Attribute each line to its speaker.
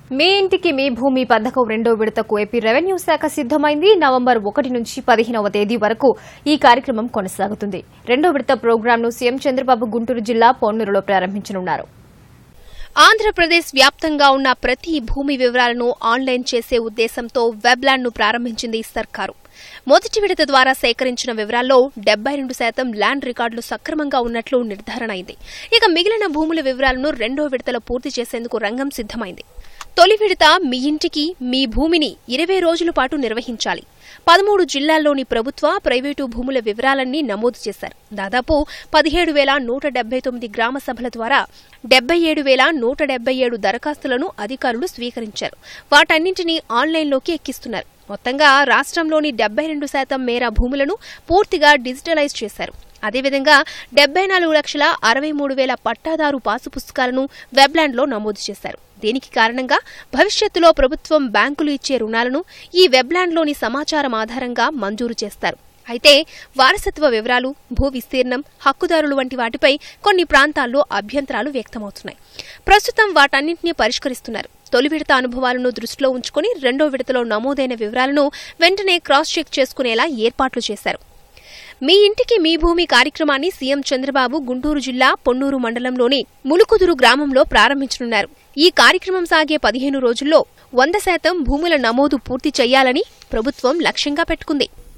Speaker 1: మీ ఇంటికి మీ భూమి పథకం రెండో విడతకు ఏపీ రెవెన్యూ శాఖ సిద్దమైంది నవంబర్ ఒకటి నుంచి పదిహేనవ తేదీ వరకు ఈ కార్యక్రమం కొనసాగుతుంది రెండో విడత ప్రోగ్రాంను సీఎం చంద్రబాబు గుంటూరు జిల్లా పొన్నూరులో ప్రారంభించనున్నారు
Speaker 2: ఆంధ్రప్రదేశ్ వ్యాప్తంగా ఉన్న ప్రతి భూమి వివరాలను ఆన్లైన్ చేసే ఉద్దేశంతో వెబ్లాండ్ను ప్రారంభించింది సర్కారు మొదటి విడత ద్వారా సేకరించిన వివరాల్లో డెబ్బై రెండు శాతం ల్యాండ్ రికార్డులు సక్రమంగా ఉన్నట్లు నిర్ధారణ అయింది ఇక మిగిలిన భూముల వివరాలను రెండో విడతలో పూర్తి చేసేందుకు రంగం సిద్దమైంది తొలి విడత మీ ఇంటికి మీ భూమిని ఇరవై రోజుల పాటు నిర్వహించాలి పదమూడు జిల్లాల్లోని ప్రభుత్వ ప్రైవేటు భూముల వివరాలన్నీ నమోదు చేశారు దాదాపు పదిహేడు వేల నూట డెబ్బై తొమ్మిది గ్రామ సభల ద్వారా డెబ్బై ఏడు వేల నూట డెబ్బై ఏడు దరఖాస్తులను అధికారులు స్వీకరించారు వాటన్నింటినీ ఆన్లైన్లోకి ఎక్కిస్తున్నారు మొత్తంగా రాష్ట్రంలోని డెబ్బై రెండు శాతం మేర భూములను పూర్తిగా డిజిటలైజ్ చేశారు అదేవిధంగా డెబ్బై నాలుగు లక్షల అరవై మూడు వేల పట్టాదారు పాసు పుస్తకాలను వెబ్లాండ్లో నమోదు చేశారు దీనికి కారణంగా భవిష్యత్తులో ప్రభుత్వం బ్యాంకులు ఇచ్చే రుణాలను ఈ వెబ్లాండ్లోని సమాచారం ఆధారంగా మంజూరు చేస్తారు అయితే వారసత్వ వివరాలు భూ విస్తీర్ణం హక్కుదారులు వంటి వాటిపై కొన్ని ప్రాంతాల్లో అభ్యంతరాలు వ్యక్తమవుతున్నాయి ప్రస్తుతం వాటన్నింటినీ పరిష్కరిస్తున్నారు తొలి విడత అనుభవాలను దృష్టిలో ఉంచుకుని రెండో విడతలో నమోదైన వివరాలను వెంటనే క్రాస్ చెక్ చేసుకునేలా ఏర్పాట్లు చేశారు మీ ఇంటికి మీ భూమి కార్యక్రమాన్ని సీఎం చంద్రబాబు గుంటూరు జిల్లా పొన్నూరు మండలంలోని ములుకుదురు గ్రామంలో ప్రారంభించనున్నారు ఈ కార్యక్రమం సాగే పదిహేను రోజుల్లో వంద శాతం భూముల నమోదు పూర్తి చేయాలని ప్రభుత్వం లక్ష్యంగా పెట్టుకుంది